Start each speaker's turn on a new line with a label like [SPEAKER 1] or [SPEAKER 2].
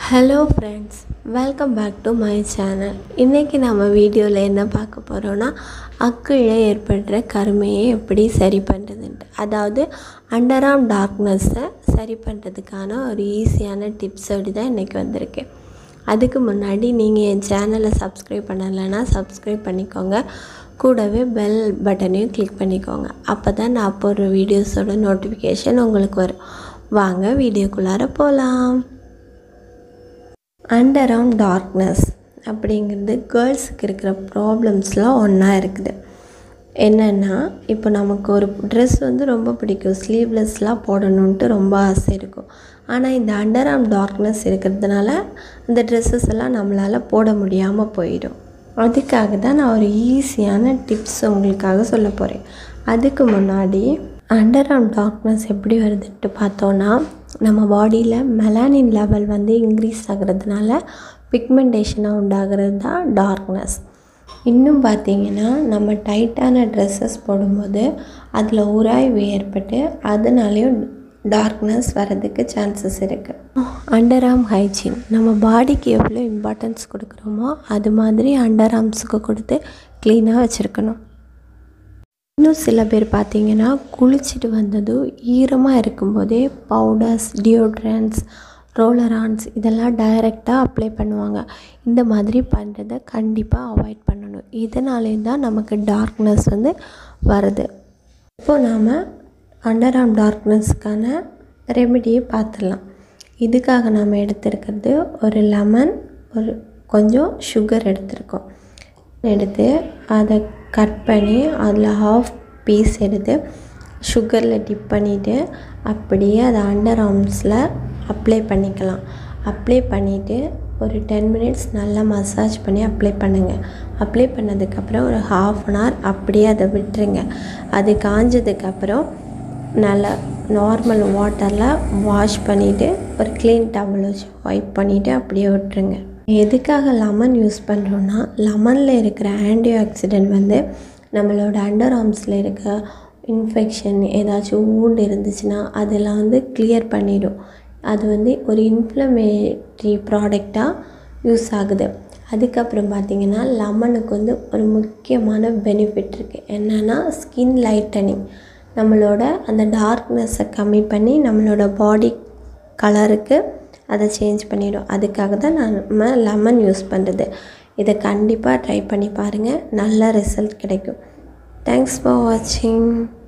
[SPEAKER 1] hello friends welcome back to my channel இன்றைக்கி நம்ம வீடியோவில் என்ன பார்க்க போகிறோன்னா அக்கிழில் ஏற்படுற கருமையை எப்படி சரி பண்ணுறதுன்ட்டு அதாவது அண்டராம் டார்க்னஸை சரி பண்ணுறதுக்கான ஒரு ஈஸியான டிப்ஸோடு தான் இன்றைக்கி வந்திருக்கேன் அதுக்கு முன்னாடி நீங்கள் என் சேனலை சப்ஸ்கிரைப் பண்ணலைன்னா சப்ஸ்கிரைப் பண்ணிக்கோங்க கூடவே பெல் பட்டனையும் கிளிக் பண்ணிக்கோங்க அப்போ தான் நான் போடுற வீடியோஸோட நோட்டிஃபிகேஷன் உங்களுக்கு வரும் வாங்க வீடியோக்குள்ளார போகலாம் அண்டர் ஆம் டார்க்னஸ் அப்படிங்கிறது கேர்ள்ஸுக்கு இருக்கிற ப்ராப்ளம்ஸ்லாம் ஒன்றா இருக்குது என்னென்னா இப்போ நமக்கு ஒரு ட்ரெஸ் வந்து ரொம்ப பிடிக்கும் ஸ்லீவ்லெஸ்லாம் போடணுன்ட்டு ரொம்ப ஆசை இருக்கும் ஆனால் இந்த அண்டர் ஆம் டார்க்னஸ் இருக்கிறதுனால அந்த ட்ரெஸ்ஸஸ் எல்லாம் நம்மளால் போட முடியாமல் போயிடும் அதுக்காக தான் நான் ஒரு ஈஸியான டிப்ஸ் உங்களுக்காக சொல்ல போகிறேன் அதுக்கு முன்னாடி அண்டர் ஆம் டார்க்னஸ் எப்படி வருதுன்ட்டு பார்த்தோன்னா நம்ம பாடியில் மெலானின் லெவல் வந்து இன்க்ரீஸ் ஆகிறதுனால பிக்மெண்டேஷனாக உண்டாகிறது தான் டார்க்னஸ் இன்னும் பார்த்தீங்கன்னா நம்ம டைட்டான ட்ரெஸ்ஸஸ் போடும்போது அதில் உராய்வு ஏற்பட்டு அதனாலேயும் டார்க்னஸ் வரதுக்கு சான்சஸ் இருக்குது அண்டர் ஆர்ம் ஹைஜீன் நம்ம பாடிக்கு எவ்வளோ இம்பார்ட்டன்ஸ் கொடுக்குறோமோ அது மாதிரி அண்டர் ஆர்ம்ஸுக்கு கொடுத்து க்ளீனாக வச்சுருக்கணும் இன்னும் சில பேர் பார்த்தீங்கன்னா குளிச்சுட்டு வந்ததும் ஈரமாக இருக்கும்போதே பவுடர்ஸ் டியோட்ரன்ஸ் ரோலரான்ஸ் இதெல்லாம் டைரெக்டாக அப்ளை பண்ணுவாங்க இந்த மாதிரி பண்ணுறதை கண்டிப்பாக அவாய்ட் பண்ணணும் இதனாலே தான் நமக்கு டார்க்னஸ் வந்து வருது இப்போ நாம் அண்டர் ஆர்ம் டார்க்னஸ்க்கான ரெமெடியை பார்த்துடலாம் இதுக்காக நாம் எடுத்துருக்கிறது ஒரு லெமன் ஒரு கொஞ்சம் சுகர் எடுத்திருக்கோம் எடுத்து அதை கட் பண்ணி அதில் ஹாஃப் பீஸ் எடுத்து சுகரில் டிப் பண்ணிவிட்டு அப்படியே அதை அண்டர் ஆர்ம்ஸில் அப்ளை பண்ணிக்கலாம் அப்ளை பண்ணிவிட்டு ஒரு டென் மினிட்ஸ் நல்லா மசாஜ் பண்ணி அப்ளை பண்ணுங்கள் அப்ளை பண்ணதுக்கப்புறம் ஒரு ஹாஃப் அன் ஹவர் அப்படியே அதை விட்டுருங்க அது காஞ்சதுக்கப்புறம் நல்லா நார்மல் வாட்டரில் வாஷ் பண்ணிவிட்டு ஒரு க்ளீன் டவல் வச்சு வைப் பண்ணிவிட்டு அப்படியே விட்டுருங்க எதுக்காக லெமன் யூஸ் பண்ணுறோன்னா லெமனில் இருக்கிற ஆன்டி ஆக்சிடென்ட் வந்து நம்மளோட அண்டர் ஆர்ம்ஸில் இருக்க இன்ஃபெக்ஷன் ஏதாச்சும் ஊண்டு இருந்துச்சுன்னா அதெல்லாம் வந்து கிளியர் பண்ணிடும் அது வந்து ஒரு இன்ஃப்ளமேட்ரி ப்ராடக்டாக யூஸ் ஆகுது அதுக்கப்புறம் பார்த்திங்கன்னா லெமனுக்கு வந்து ஒரு முக்கியமான பெனிஃபிட் இருக்குது என்னென்னா ஸ்கின் லைட்டனிங் நம்மளோட அந்த டார்க்னஸை கம்மி பண்ணி நம்மளோட பாடி கலருக்கு அதை சேஞ்ச் பண்ணிடும் அதுக்காக தான் நம்ம லெமன் யூஸ் பண்ணுறது இதை கண்டிப்பாக ட்ரை பண்ணி பாருங்கள் நல்ல ரிசல்ட் கிடைக்கும் தேங்க்ஸ் ஃபார் வாட்சிங்